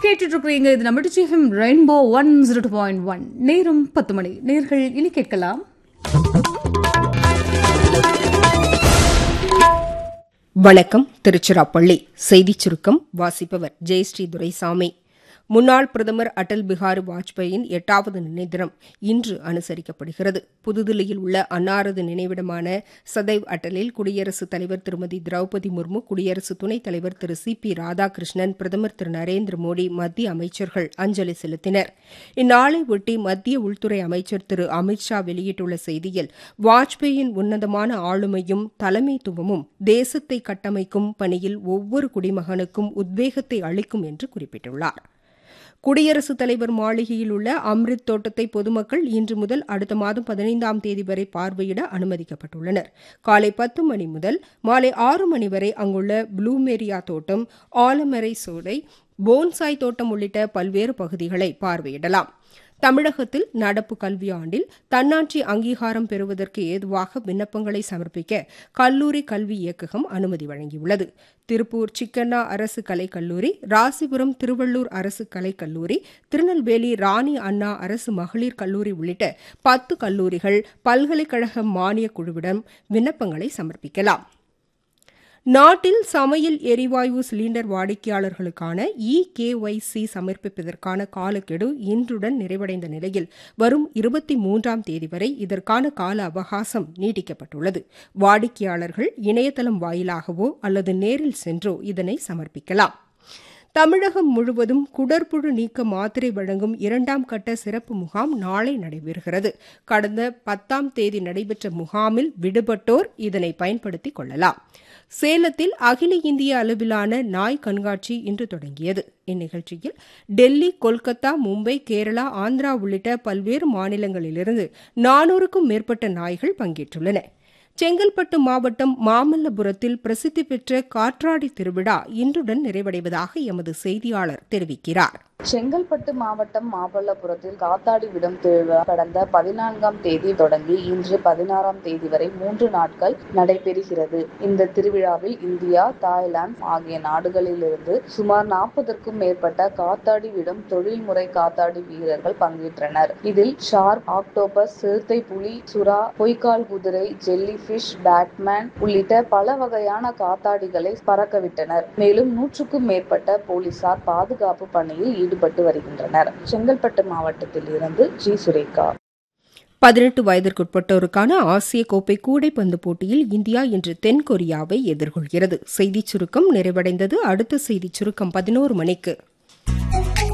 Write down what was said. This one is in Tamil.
கேட்டுட்டு இருக்கிறீங்க இது நம்ம Trichy FM rainbow one zero two point one நேரம் பத்து மணி நேர்கள் இனி கேட்கலாம் வணக்கம் திருச்சிராப்பள்ளி செய்திச் சுருக்கம் வாசிப்பவர் ஜெயஸ்ரீ துரைசாமி முன்னாள் பிரதமர் அடல் பிஹாரி வாஜ்பாயின் எட்டாவது நினைவு தினம் இன்று அனுசரிக்கப்படுகிறது புதுதில்லியில் உள்ள அன்னாரது நினைவிடமான சதைவ் அட்டலில் குடியரசுத் தலைவர் திருமதி திரௌபதி முர்மு குடியரசு துணைத் தலைவர் திரு சி பி ராதாகிருஷ்ணன் பிரதமர் திரு நரேந்திர மோடி மத்திய அமைச்சர்கள் அஞ்சலி செலுத்தினர் இந்நாளை ஒட்டி மத்திய உள்துறை அமைச்சர் திரு அமித் ஷா வெளியிட்டுள்ள செய்தியில் வாஜ்பாயின் உன்னதமான ஆளுமையும் தலைமைத்துவமும் தேசத்தை கட்டமைக்கும் பணியில் ஒவ்வொரு குடிமகனுக்கும் உத்வேகத்தை அளிக்கும் என்று குறிப்பிட்டுள்ளார் குடியரசுத் தலைவர் மாளிகையில் உள்ள அம்ரித் தோட்டத்தை பொதுமக்கள் இன்று முதல் அடுத்த மாதம் பதினைந்தாம் தேதி வரை பார்வையிட அனுமதிக்கப்பட்டுள்ளனர் காலை பத்து மணி முதல் மாலை ஆறு மணி வரை அங்குள்ள ப்ளூமேரியா தோட்டம் ஆலமரை சோலை போன்சாய் தோட்டம் உள்ளிட்ட பல்வேறு பகுதிகளை பார்வையிடலாம் தமிழகத்தில் நடப்பு கல்வியாண்டில் தன்னாட்சி அங்கீகாரம் பெறுவதற்கு ஏதுவாக விண்ணப்பங்களை சமர்ப்பிக்க கல்லூரி கல்வி இயக்ககம் அனுமதி வழங்கியுள்ளது திருப்பூர் சிக்கண்ணா அரசு கலைக்கல்லூரி ராசிபுரம் திருவள்ளூர் அரசு கலைக்கல்லூரி திருநெல்வேலி ராணி அண்ணா அரசு மகளிர் கல்லூரி உள்ளிட்ட பத்து கல்லூரிகள் பல்கலைக்கழக மானியக் குழுவிடம் விண்ணப்பங்களை சமர்ப்பிக்கலாம் நாட்டில் சமையல் எரிவாயு சிலிண்டர் வாடிக்கையாளர்களுக்கான இ கேஒய்சி சமர்ப்பிப்பதற்கான காலக்கெடு இன்றுடன் நிறைவடைந்த நிலையில் வரும் இருபத்தி மூன்றாம் தேதி வரை இதற்கான கால அவகாசம் நீட்டிக்கப்பட்டுள்ளது வாடிக்கையாளர்கள் இணையதளம் வாயிலாகவோ அல்லது நேரில் சென்றோ இதனை சமர்ப்பிக்கலாம் தமிழகம் முழுவதும் குடற்புழு நீக்க மாத்திரை வழங்கும் இரண்டாம் கட்ட சிறப்பு முகாம் நாளை நடைபெறுகிறது கடந்த பத்தாம் தேதி நடைபெற்ற முகாமில் விடுபட்டோர் இதனை பயன்படுத்திக் கொள்ளலாம் சேலத்தில் அகில இந்திய அளவிலான நாய் கண்காட்சி இன்று தொடங்கியது இந்நிகழ்ச்சியில் டெல்லி கொல்கத்தா மும்பை கேரளா ஆந்திரா உள்ளிட்ட பல்வேறு மாநிலங்களிலிருந்து நானூறுக்கும் மேற்பட்ட நாய்கள் பங்கேற்றுள்ளன செங்கல்பட்டு மாவட்டம் மாமல்லபுரத்தில் பிரசித்தி பெற்ற காற்றாடி திருவிழா இன்றுடன் நிறைவடைவதாக எமது செய்தியாளர் தெரிவிக்கிறார் செங்கல்பட்டு மாவட்டம் மாமல்லபுரத்தில் காத்தாடி விடும் திருவிழா கடந்த பதினான்காம் தேதி தொடங்கி இன்று பதினாறாம் தேதி வரை மூன்று நாட்கள் நடைபெறுகிறது இந்த திருவிழாவில் இந்தியா தாய்லாந்து ஆகிய நாடுகளிலிருந்து சுமார் நாற்பதற்கும் மேற்பட்ட காத்தாடி விடும் தொழில்முறை காத்தாடி வீரர்கள் பங்கேற்றனர் இதில் ஷார்க் ஆக்டோபஸ் சிறுத்தை புலி சுறா பொய்க்கால் குதிரை ஜெல்லி பிஷ் பேட்மேன் உள்ளிட்ட பல வகையான காத்தாடிகளை பறக்கவிட்டனர் மேலும் நூற்றுக்கும் மேற்பட்ட போலீசார் பாதுகாப்பு பணியில் ஈடுபட்டு வருகின்றனர் செங்கல்பட்டு மாவட்டத்தில் இருந்து ஜி சுரேகா பதினெட்டு வயதிற்குட்பட்டோருக்கான ஆசிய கோப்பை கூடைப்பந்து போட்டியில் இந்தியா இன்று தென்கொரியாவை எதிர்கொள்கிறது செய்திச் சுருக்கம் நிறைவடைந்தது அடுத்த செய்திச் சுருக்கம் பதினோரு மணிக்கு